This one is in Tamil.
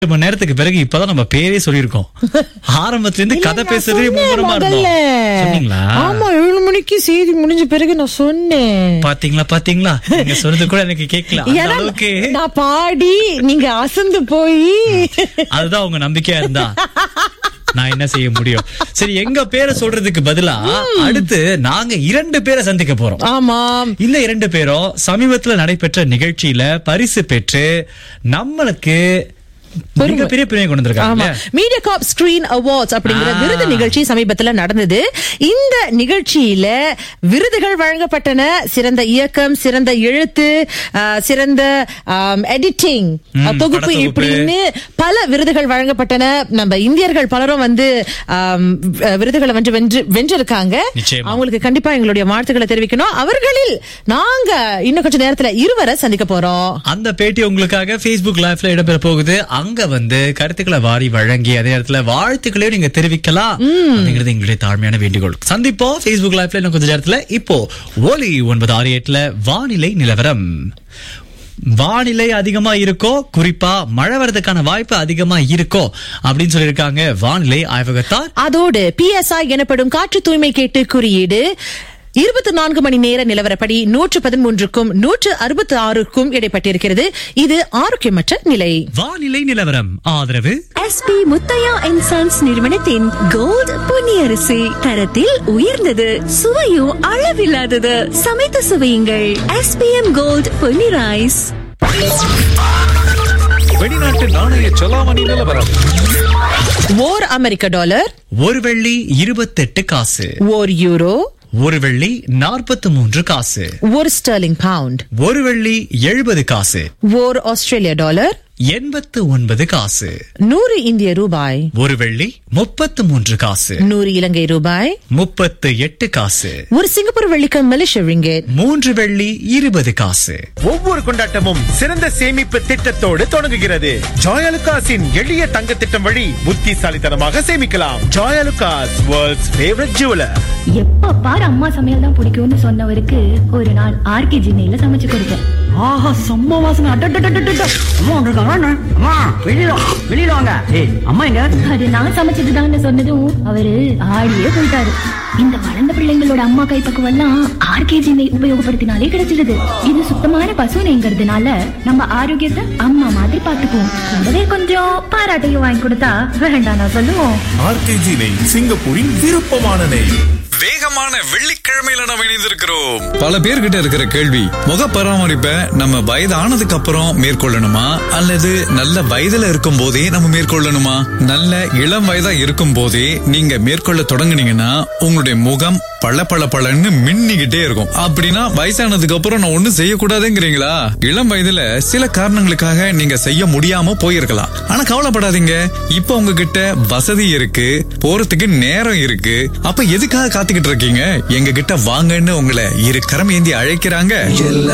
ரெண்டு மணி நேரத்துக்கு பிறகு இப்பதான் நம்ம பேரே சொல்லியிருக்கோம் ஆரம்பத்துல இருந்து கதை நான் பேசுறதே சொன்னேன் மும்முரமா இருந்தோம் முதல்ல. சொன்னீங்களா ஆமா ஏழு மணிக்கு செய்தி முடிஞ்ச பிறகு நான் சொன்னேன் பாத்தீங்களா பாத்தீங்களா நீங்க சொன்னது கூட எனக்கு கேட்கல அந்த ஏன்னா, அளவுக்கு நான் பாடி நீங்க அசந்து போய் அதுதான் உங்க நம்பிக்கையா இருந்தா நான் என்ன செய்ய முடியும் சரி எங்க பேரை சொல்றதுக்கு பதிலா அடுத்து நாங்க இரண்டு பேரை சந்திக்க போறோம் ஆமாம் இந்த இரண்டு பேரும் சமீபத்துல நடைபெற்ற நிகழ்ச்சியில பரிசு பெற்று நம்மளுக்கு மிகப்பெரிய பெரிய கொண்டு வந்திருக்காங்க ஆமா மீடியா காப் ஸ்கிரீன் அவார்ட்ஸ் அப்படிங்கிற ஆ. விருது நிகழ்ச்சி சமீபத்துல நடந்தது இந்த நிகழ்ச்சியில விருதுகள் வழங்கப்பட்டன சிறந்த இயக்கம் சிறந்த எழுத்து ஆ, சிறந்த எடிட்டிங் ம், தொகுப்பு படத்தொகுப்பு. இப்படின்னு பல விருதுகள் வழங்கப்பட்டன நம்ம இந்தியர்கள் பலரும் வந்து ஆம், வி- விருதுகளை வந்து வென்று வென்றிருக்காங்க நிச்சயமா. அவங்களுக்கு கண்டிப்பா எங்களுடைய வாழ்த்துக்களை தெரிவிக்கணும் அவர்களில் நாங்க இன்னும் கொஞ்ச நேரத்துல இருவரை சந்திக்க போறோம் அந்த பேட்டி உங்களுக்காக Facebook லைவ்ல இடம்பெற போகுது அங்க வந்து கருத்துக்களை வாரி வழங்கி அதே நேரத்துல வாழ்த்துக்களையும் நீங்க தெரிவிக்கலாம் அப்படிங்கிறது எங்களுடைய தாழ்மையான வேண்டுகோள் சந்திப்போம் Facebook லைவ்ல இன்னும் கொஞ்ச நேரத்துல இப்போ ஒலி ஒன்பது ஆறு எட்டுல வானிலை நிலவரம் வானிலை அதிகமா இருக்கோ குறிப்பா மழை வர்றதுக்கான வாய்ப்பு அதிகமா இருக்கோ அப்படின்னு சொல்லியிருக்காங்க வானிலை ஆய்வகத்தார் அதோடு பிஎஸ்ஐ எனப்படும் காற்று தூய்மை கேட்டு குறியீடு இருபத்தி நான்கு மணி நேர நிலவரப்படி நூற்று பதிமூன்றுக்கும் நூற்று அறுபத்தி ஆறுக்கும் இடைப்பட்டிருக்கிறது இது ஆரோக்கியமற்ற நிலை வானிலை நிலவரம் ஆதரவு எஸ்பி முத்தையா அண்ட் சன்ஸ் நிறுவனத்தின் கோல்ட் பொன்னியரிசி தரத்தில் உயர்ந்தது சுவையும் அளவில்லாதது சமைத்து சுவையுங்கள் எஸ்பிஎம் கோல்ட் பொன்னி ரைஸ் வெளிநாட்டு நாணய செலாவணி நிலவரம் ஓர் அமெரிக்க டாலர் ஒரு வெள்ளி இருபத்தெட்டு காசு ஓர் யூரோ ஒரு வெள்ளி நாற்பத்தி மூன்று காசு ஒரு ஸ்டெர்லிங் பவுண்ட் ஒரு வெள்ளி எழுபது காசு ஓர் ஆஸ்திரேலிய டாலர் எண்பத்து ஒன்பது காசு நூறு இந்திய ரூபாய் ஒரு வெள்ளி முப்பத்து மூன்று காசு நூறு இலங்கை ரூபாய் முப்பத்து எட்டு காசு ஒரு சிங்கப்பூர் வெள்ளிக்கு மலேசிய ரிங்கெட் மூன்று வெள்ளி இருபது காசு ஒவ்வொரு கொண்டாட்டமும் சிறந்த சேமிப்பு திட்டத்தோடு தொடங்குகிறது ஜாயலுகாஸின் எளிய தங்க திட்டம் வழி புத்திசாலித்தனமாக சேமிக்கலாம் ஜாயலுகாஸ் வேர்ல்ட்ஸ் ஃபேவரட் ஜுவலர் எப்ப பாரு அம்மா சமையல் தான் பிடிக்கும்னு சொன்னவருக்கு ஒரு நாள் ஆர்கே ஜினையில சமைச்சு கொடுத்தேன் ஆஹா செம்ம வாசனை அட்டட்டட்டட்டட்ட அம்மா வந்திருக்காங்க அண்ணா. அம்மா வெளியில வா, வெளியில வாங்க ஏய் அம்மா எங்க அது நான் சமைச்சதுதான்னு சொன்னதும் அவரு ஆடியே போயிட்டாரு இந்த வளர்ந்த பிள்ளைங்களோட அம்மா கைப்பக்குவம் எல்லாம் ஆர்கேஜி நெய் உபயோகப்படுத்தினாலே கிடைச்சிடுது இது சுத்தமான பசு நெய்ங்கிறதுனால நம்ம ஆரோக்கியத்தை அம்மா மாதிரி பாத்துக்குவோம் கூடவே கொஞ்சம் பாராட்டையும் வாங்கி கொடுத்தா வேண்டாம் நான் சொல்லுவோம் ஆர்கேஜி நெய் சிங்கப்பூரின் விருப்பமான நெய் வேகமான வெள்ளிக்கிழமையில நம்ம இணைந்திருக்கிறோம் பல பேர்கிட்ட இருக்கிற கேள்வி முக பராமரிப்பை நம்ம வயதானதுக்கு அப்புறம் மேற்கொள்ளணுமா அல்லது நல்ல வயதுல இருக்கும் போதே நம்ம மேற்கொள்ளணுமா நல்ல இளம் வயதா இருக்கும் போதே நீங்க மேற்கொள்ள தொடங்குனீங்கன்னா உங்களுடைய முகம் பள பள பளன்னு மின்னிக்கிட்டே இருக்கும் அப்படின்னா வயசானதுக்கு அப்புறம் நான் ஒண்ணும் செய்யக்கூடாதுங்கிறீங்களா இளம் வயதுல சில காரணங்களுக்காக நீங்க செய்ய முடியாம போயிருக்கலாம் ஆனா கவலைப்படாதீங்க இப்ப உங்ககிட்ட வசதி இருக்கு போறதுக்கு நேரம் இருக்கு அப்ப எதுக்காக காத்துக்கிட்டு இருக்கீங்க எங்க கிட்ட வாங்கன்னு உங்களை இரு கரம் ஏந்தி அழைக்கிறாங்க